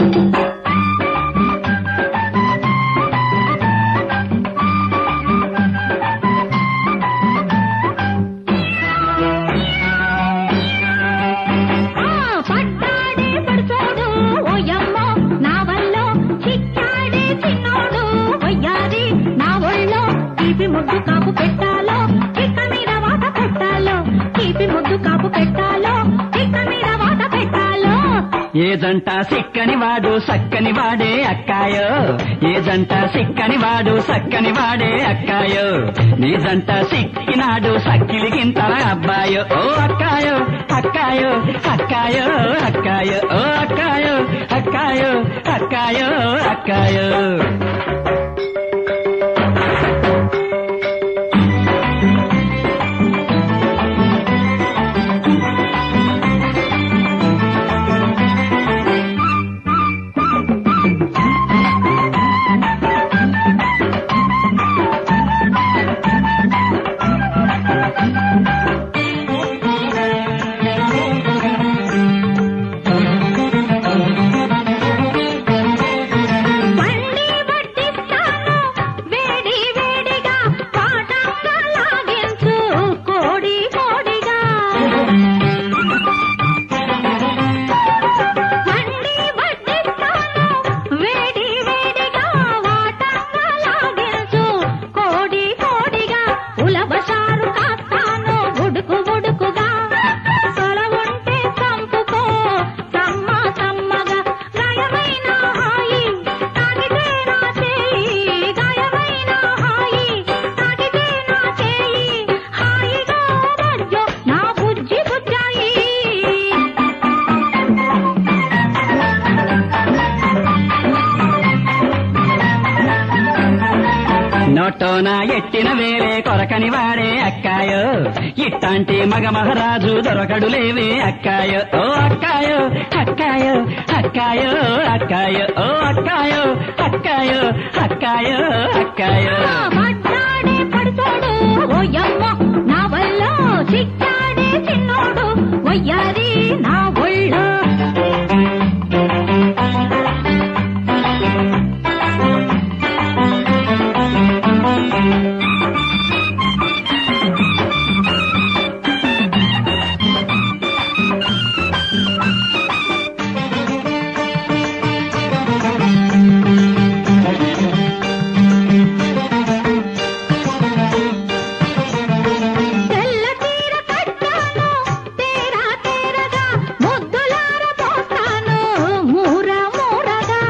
ఆ పట్టాడే పడుచోడు ఓయమ్మో నా వల్లో చిక్కాడే చిన్నోడు వయ్యారి నా ఒళ్ళో తీపి ముద్దు కాపు పెట్టాలో చిక్క మీద వాత పెట్టాలో తీపి ముద్దు కాపు పెట్టాలో చిక్క మీద వాత పెట్టాలో ఏ జంట సిక్కని వాడు సక్కని వాడే అక్కాయో ఏ జంట సిక్కని వాడు సక్కని వాడే అక్కాయో నీ జంట సిక్కినాడు సక్కిలికింతల అబ్బాయో ఓ అక్కాయో అక్కాయో అక్కాయో అక్కాయో ఓ అక్కాయో అక్కాయో అక్కాయో అక్కాయో బండి వడ్డిస్తాను వేడి వేడిగా పాటంగా లాగించు కోడి కోడిగా బండి వడ్డిస్తాను వేడి వేడిగా వాటంగా లాగించు కోడి కోడిగా ఉలవసారు కాస్తాను ఉడుకు ఉడుకుగా సొల ఉంటే చంపుకో సమ్మ సమ్మగా గాయమైన హాయి తాగితే నా చేయి గాయమైన హాయి తాగితే నా చేయి హాయిగా మధ్య నా బుజ్జి బుజ్జాయి నోటోన ఎట్టిన వేరే కొరకని వాడే అక్కాయో ఇట్లాంటి మగ మహారాజు దొరకడు లేవే అక్కాయో ఓ అక్కాయో అక్కాయో అక్కాయో అక్కాయో ఓ అక్కాయో అక్కాయో అక్కాయో అక్కాయో మాట్లాడే పడుతోడు ఓయమ్మ నా వల్ల చిక్కాడే చిన్నోడు వయ్యారి నా ఒళ్ళు తెల్ల తీర కట్టాను తీరా తీరగా ముద్దులార పోస్తాను మూర మూరగా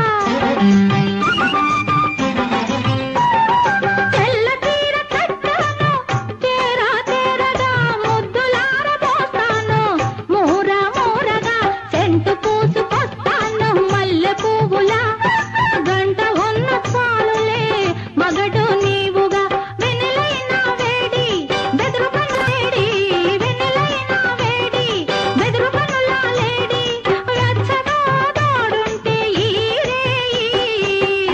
తెల్ల తీర కట్టాను తీరా తీరగా ముద్దులార పోస్తాను మూర మూరగా సెంటు పూసుకొస్తాను మల్లె పువ్వులా గంట ఉన్న చాలులే మగడు నీవుగా వెన్నెలైన వేడి బెదురు కన్నులేడి వెన్నెలైన వేడి బెదురు కన్నుల లేడి వెచ్చగా తోడుంటే ఈ రేయి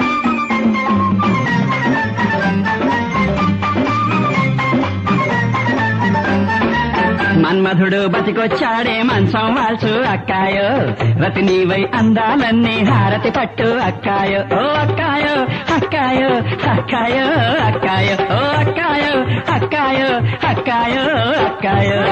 మన్మధుడు బతికొచ్చాడే మంచం వాల్చు అక్కాయో రతి నీవై అందాలన్నీ హారతి పట్టు అక్కాయో ఓ అక్కాయో అక్కాయో అక్కాయో అక్కాయో ఓ అక్కాయో అక్కాయో అక్కాయో అక్కాయో